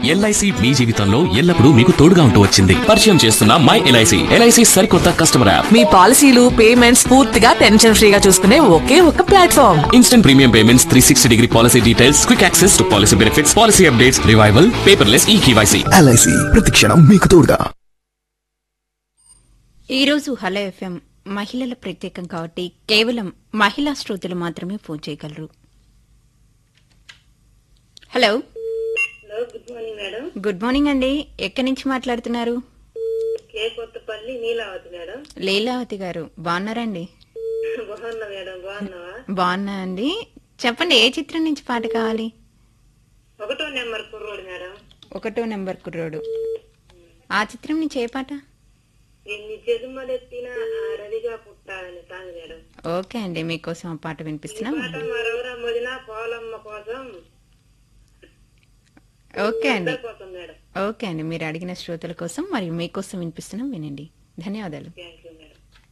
LIC మీ జీవితంలో ఎల్లప్పుడూ మీకు తోడుగా ఉంటూ వచ్చింది పరిచయం చేస్తున్న మై ఎల్ఐసి ఎల్ఐసి సరికొత్త కస్టమర్ యాప్ మీ పాలసీలు పేమెంట్స్ పూర్తిగా టెన్షన్ ఫ్రీగా చూసుకునే ఒకే ఒక platform instant premium payments three sixty degree policy details quick access to policy benefits policy updates revival paperless e KYC LIC ప్రతిక్షణం మీకు తోడుగా ఈరోజు హలో ఎఫ్ఎం మహిళల ప్రత్యేకం కాబట్టి కేవలం మహిళా శ్రోతలు మాత్రమే ఫోన్ చేయగలరు hello hello good morning madam good morning అండి ఎక్కడి నుంచి మాట్లాడుతున్నారు కే కొత్తపల్లి నీలావతి మేడం లీలావతి గారు బాగున్నారండి బాగున్నా మేడం బాగున్నావా బాగున్నా అండి చెప్పండి ఏ చిత్రం నుంచి పాట కావాలి ఒకటో నెంబర్ కుర్రోడు మేడం ఒకటో నెంబర్ కుర్రోడు ఆ చిత్రం నుంచి ఏ పాట ఎన్ని జన్మలెత్తిన ఆడదిగా పుట్టాలని సాంగ్ మేడం ఓకే అండి మీకోసం ఆ పాట వినిపిస్తున్నాం పాట మరొకరా మదిన పోలమ్మ కోసం ఓకే అండి అందరి కోసం మేడం ఓకే అండి మీరు అడిగిన శ్రోతల కోసం మరియు మీకోసం వినిపిస్తున్నాం వినండి ధన్యవాదాలు థ్యాంక్